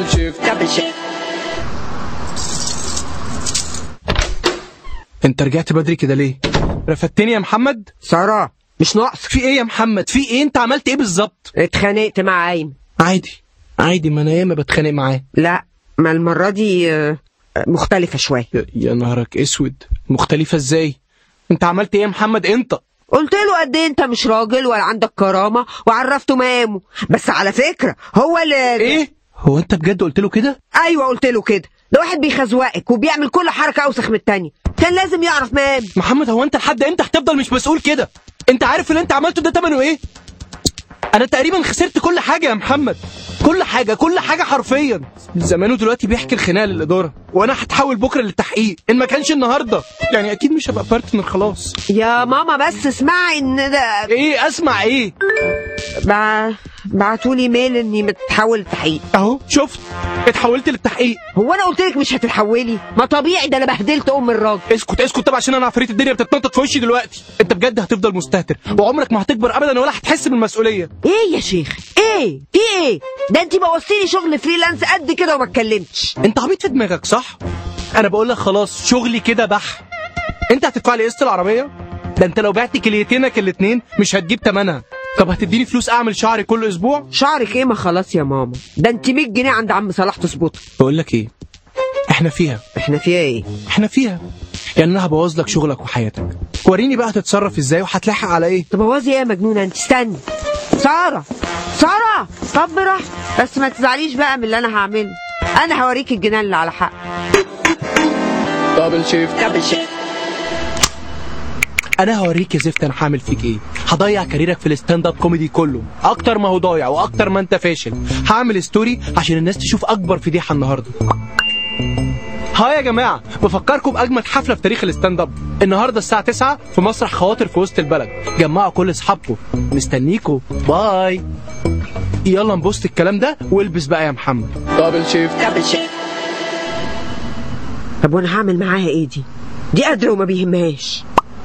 انت رجعت بدري كده ليه رفدتني يا محمد سارة مش ناقص في ايه يا محمد في ايه انت عملت ايه بالظبط اتخانقت مع ايمن عادي عادي ما انا ياما بتخانق معاه لا ما المرة دي آه، مختلفة شوية يا- يا نهارك اسود مختلفه ازاي انت عملت ايه يا محمد انت قلت له قد ايه انت مش راجل ولا عندك كرامة وعرفته مقامه بس على فكرة هو اللي ايه هو انت بجد قلت له كده ايوه قلت له كده ده واحد بيخزوقك وبيعمل كل حركة اوسخ من التانية كان لازم يعرف مقامه محمد هو انت لحد امتى هتفضل مش مسؤول كده انت عارف اللي انت عملته ده تمنه ايه انا تقريبا خسرت كل حاجه يا محمد كل حاجه كل حاجه حرفيا زمانه دلوقتي بيحكي الخناقه للاداره وانا هتحول بكره للتحقيق ان ما كانش النهارده يعني اكيد مش هبقى بارتنر خلاص يا ماما بس اسمعي ان ده ايه اسمع ايه بع... بعتولي ميل اني متحول تحقيق اهو شفت اتحولت للتحقيق هو انا قلت لك مش هتتحولي ما طبيعي ده انا بهدلت ام الراجل اسكت اسكت طبعا عشان انا عفريت الدنيا بتتنطط في وشي دلوقتي انت بجد هتفضل مستهتر وعمرك ما هتكبر ابدا ولا هتحس بالمسؤوليه ايه يا شيخ ايه في ايه ده انت بوظتيلي شغل فريلانس قد كده وما اتكلمتش انت عبيط في دماغك صح انا بقول لك خلاص شغلي كده بح انت هتدفع لي قسط العربيه ده انت لو بعت كليتينك الاتنين مش هتجيب تمنها طب هتديني فلوس اعمل شعري كل اسبوع شعرك ايه ما خلاص يا ماما ده انت 100 جنيه عند عم صلاح تظبطه بقول لك ايه احنا فيها احنا فيها ايه احنا فيها يعني انا هبوظ لك شغلك وحياتك وريني بقى هتتصرف ازاي وهتلاحق على ايه تبوظي ايه يا مجنونه انت استني ساره ساره طب براحتك بس ما تزعليش بقى من اللي انا هعمله انا هوريك الجنان اللي على حق دبل شيفت دبل شيفت انا هوريك يا زفت انا هعمل فيك ايه هضيع كاريرك في الستاند اب كوميدي كله اكتر ما هو ضايع واكتر ما انت فاشل هعمل ستوري عشان الناس تشوف اكبر فضيحه النهارده هاي يا جماعه بفكركم باجمل حفله في تاريخ الستاند اب النهارده الساعه 9 في مسرح خواطر في وسط البلد جمعوا كل اصحابكم مستنيكوا باي يلا نبوست الكلام ده والبس بقى يا محمد دبل شيفت دبل شيفت طب وانا هعمل معاها ايه دي دي قادره وما بيهمهاش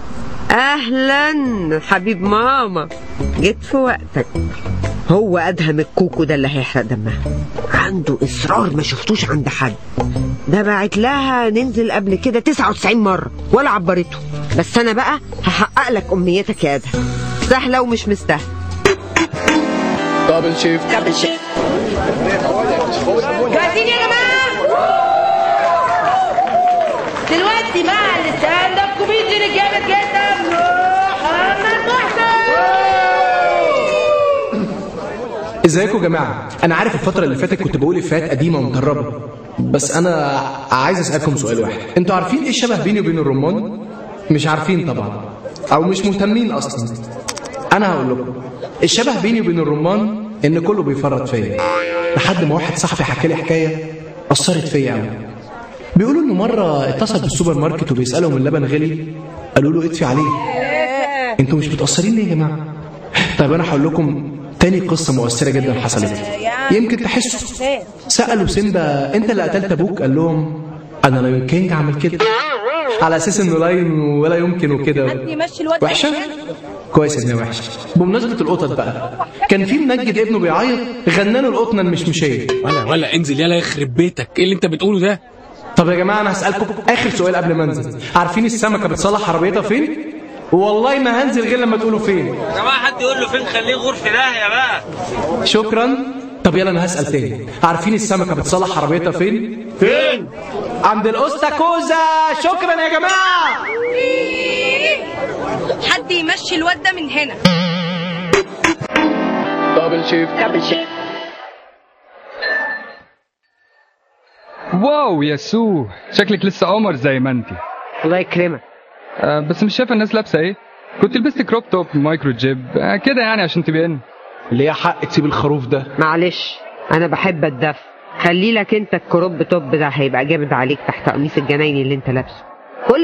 اهلا حبيب ماما جيت في وقتك هو ادهم الكوكو ده اللي هيحرق دمها عنده اصرار ما شفتوش عند حد ده بعت لها ننزل قبل كده 99 مره ولا عبرته بس انا بقى هحقق لك امنيتك يا ادهم سهله ومش مستاهله دبل شيفت دبل شيفت جاهزين يا جماعة؟ دلوقتي مع الستاند اب كوميدي الجامد جدا محمد محسن ازيكم يا جماعه انا عارف الفتره اللي فاتت كنت بقول افيهات قديمه ومدربه بس انا عايز اسالكم سؤال واحد انتوا عارفين ايه الشبه بيني وبين الرمان مش عارفين طبعا او مش مهتمين اصلا انا هقول لكم الشبه بيني وبين الرمان ان كله بيفرط فيا لحد ما واحد صاحبي حكى لي حكايه اثرت فيا قوي بيقولوا انه مره اتصل بالسوبر ماركت وبيسالهم اللبن غلي قالوا له اطفي عليه انتوا مش متاثرين ليه يا جماعه طيب انا هقول لكم تاني قصه مؤثره جدا حصلت لي يمكن تحسوا سالوا سيمبا انت اللي قتلت ابوك قال لهم انا لا يمكن اعمل كده على اساس انه لاين ولا يمكن وكده يمشي الواد ده وحشه كويس انها وحشه بمناسبه القطط بقى كان في منجد ابنه بيعيط غنى له القطنه المشمشيه ولا ولا انزل يلا يخرب بيتك ايه اللي انت بتقوله ده طب يا جماعه انا هسالكم اخر سؤال قبل ما انزل عارفين السمكه بتصلح عربيتها فين والله ما هنزل غير لما تقولوا فين يا جماعه حد يقول له فين خليه غور في داهيه بقى شكرا طب يلا انا هسال تاني عارفين السمكه بتصلح عربيتها فين فين عند الاستاكوزا شكرا يا جماعه حد يمشي الواد ده من هنا دبل شيفت دبل شيفت واو يا سو شكلك لسه قمر زي ما انت الله يكرمك آه بس مش شايفه الناس لابسه ايه كنت لبست كروب توب مايكرو جيب آه كده يعني عشان تبين ليه حق تسيب الخروف ده معلش انا بحب الدف خلي لك انت الكروب توب ده هيبقى جامد عليك تحت قميص الجناين اللي انت لابسه